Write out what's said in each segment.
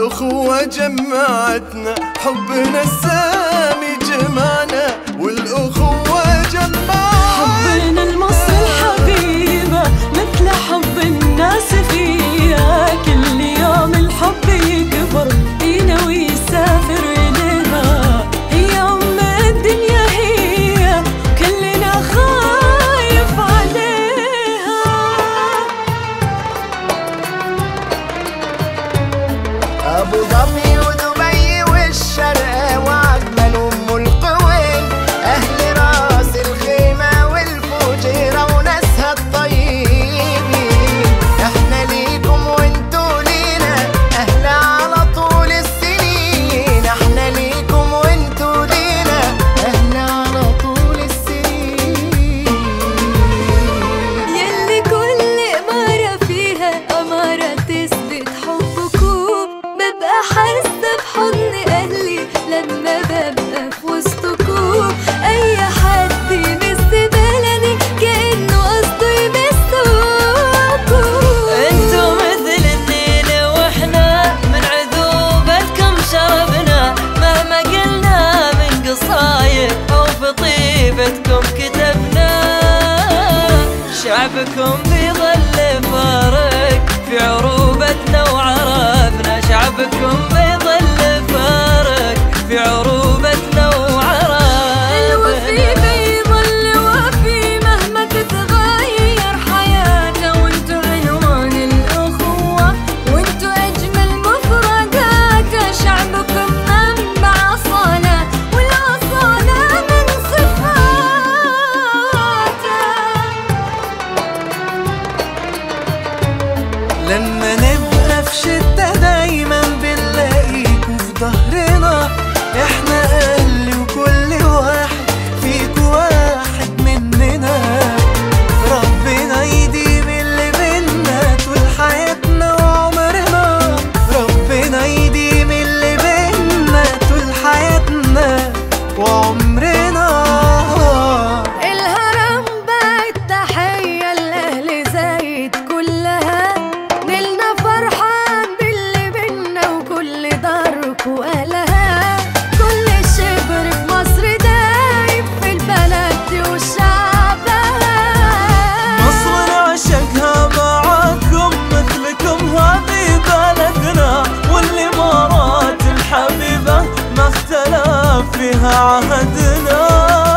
والأخوة جمعتنا حبنا السامي جمعنا والأخوة جمعتنا حبنا المصر الحبيبة مثل حب الناس فيها كل يوم الحب يكبر فينا ويسافر إليها هي أم الدنيا هي كلنا خايف عليها ابو ظبي ودبي والشرق وعجمان ام القوين اهل راس الخيمه والفجيره وناسها الطيبين احنا ليكم وانتوا لينا اهل على طول السنين احنا ليكم وانتوا لينا اهل على طول السنين يلي كل إمارة فيها أمارة تثبت حبكم ببقى حاسة بحضن أهلي لما ببقى في وسطكم أي حد يمس بلدي كأنه قصده يمسكم انتو مثل النيل واحنا من عذوبتكم شربنا مهما قلنا من قصايد او في طيبتكم كتبنا شعبكم بيظل فارق في عروبتنا وعرفنا شعبكم بيظل فارق في عروبتنا الوفي وعرفنا بيضل وفي مهما تتغير حياته وانتو عنوان الأخوة وانتو أجمل مفردات شعبكم منبع أصالة والأصالة من صفاته لما نبقى في شدة دايما بنلاقيكوا في ظهرنا احنا اهل وكل واحد فيكوا واحد مننا ربنا يديم اللي بينا طول حياتنا وعمرنا ربنا يديم اللي بينا طول حياتنا وعمرنا الهرم بعد تحية لأهل زايد كلها نلنا فرحان باللي بينا وكل دارك وأهلها كل شبر في مصر دايب في البلد دي وشعبها مصر نعشقها معاكم مثلكم هذه بلدنا والامارات الحبيبه ما اختلف فيها عهدنا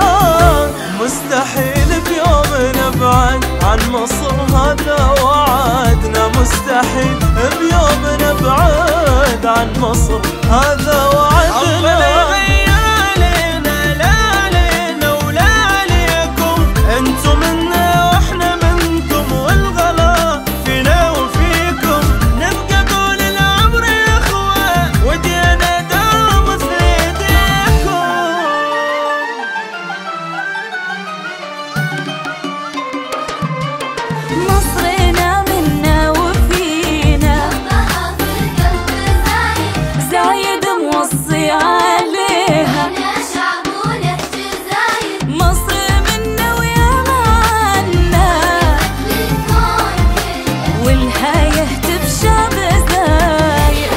مستحيل بيوم نبعد عن مصر هذا وعدنا مستحيل بيوم نبعد عن مصر هذا وعدنا علينا لا علينا ولا عليكم انتم منا واحنا منكم والغلا فينا وفيكم نبقى طول العمر يا اخوة ودينا دوم في ايديكم مصرنا منا وفينا زايد موصي عليها مصر منا ويا معنا والهاية تبشى بزايد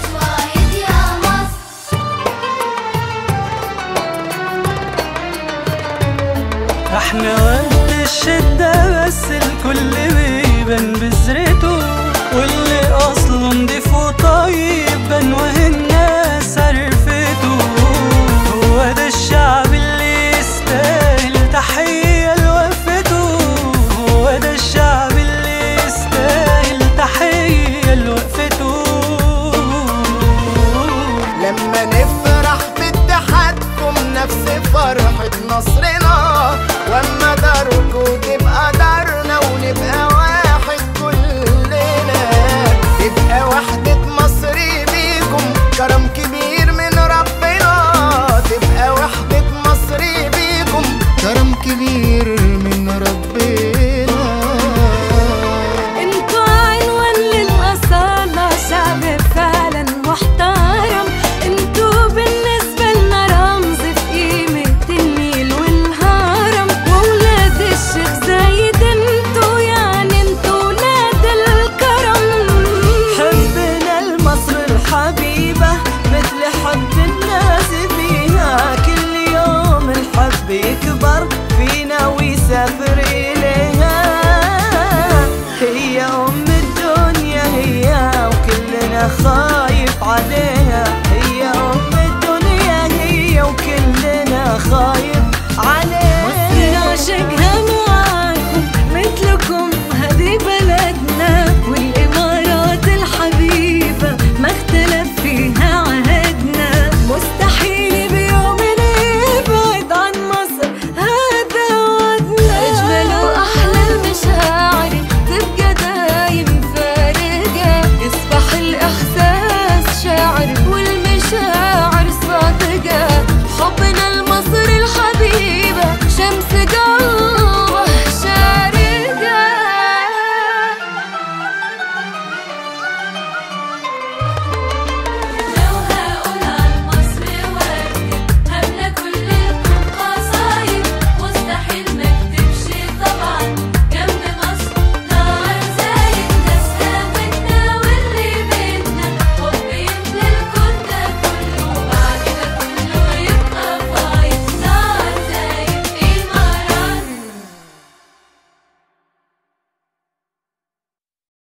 احنا وقت الشدة بس الكل بيبان بذرته واللي اصله نضيف وطيب بان وهي الناس عرفته هو ده الشعب اللي يستاهل تحية لوقفته هو ده الشعب اللي يستاهل تحية لوقفته لما نفرح باتحادكم نفس فرحة نصرنا واما داركوا تبقى دارنا ونبقى واحد كلنا تبقى وحدة مصر بيكم كرم كبير من ربنا تبقى وحدة مصر بيكم كرم كبير من